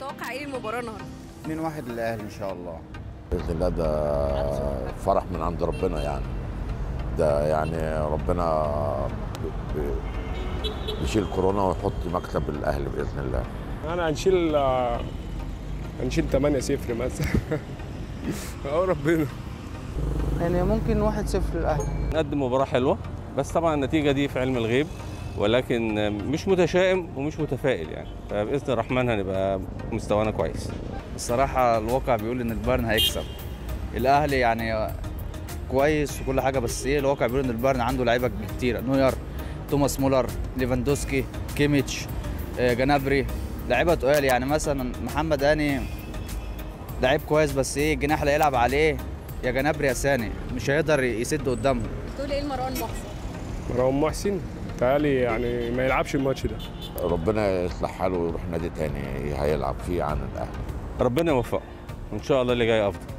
متوقع ايه المباراه النهارده 2 1 للاهلي ان شاء الله باذن الله ده فرح من عند ربنا يعني ده يعني ربنا ب- ب- بيشيل كورونا ويحط مكتب الاهلي باذن الله انا هنشيل آه، هنشيل 8 0 مثلا اه ربنا يعني ممكن 1-0 للاهلي نقدم مباراة حلوة بس طبعا النتيجة دي في علم الغيب ولكن مش متشائم ومش متفائل يعني فبإذن الرحمن هنبقى مستوانا كويس الصراحة الواقع بيقول إن البايرن هيكسب الأهلي يعني كويس وكل حاجة بس إيه الواقع بيقول إن البايرن عنده لعيبة كتيرة نوير توماس مولر ليفاندوسكي كيميتش آه، جنابري لعيبة تقال يعني مثلا محمد هاني لعيب كويس بس إيه الجناح اللي هيلعب عليه يا جنابري يا ساني مش هيقدر يسد قدامهم تقول ايه لمروان محسن مروان محسن تعالي يعني ما يلعبش الماتش ده ربنا يصلح حاله ويروح نادي تاني هيلعب فيه عن الاهلي ربنا يوفقه وإن شاء الله اللي جاي أفضل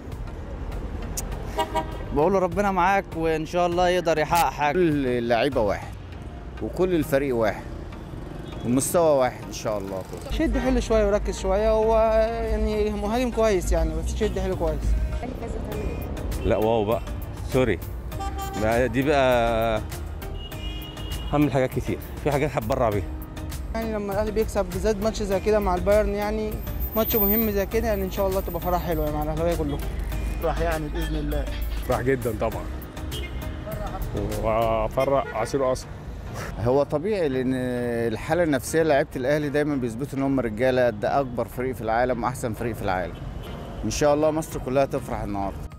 بقول له ربنا معاك وإن شاء الله يقدر يحقق حاجة كل اللعيبه واحد وكل الفريق واحد والمستوى واحد ان شاء الله شد حلو شويه وركز شويه هو يعني مهاجم كويس يعني بس شد حلو كويس الاهلي فاز هتعمل ايه لا واو بقى سوري ما دي بقى هعمل حاجات كتير في حاجات هتبرع بيها يعني لما الاهلي بيكسب بالذات ماتش زي كده مع البايرن يعني ماتش مهم زي كده يعني ان شاء الله تبقى فرح حلوه مع الاهلاويه كلهم راح يعني باذن الله فرح جدا طبعا وافرق عصير اصلا هو طبيعي لان الحاله النفسيه لعيبه الاهلي دايما بيثبتوا ان هم رجاله ده اكبر فريق في العالم واحسن فريق في العالم ان شاء الله مصر كلها تفرح النهارده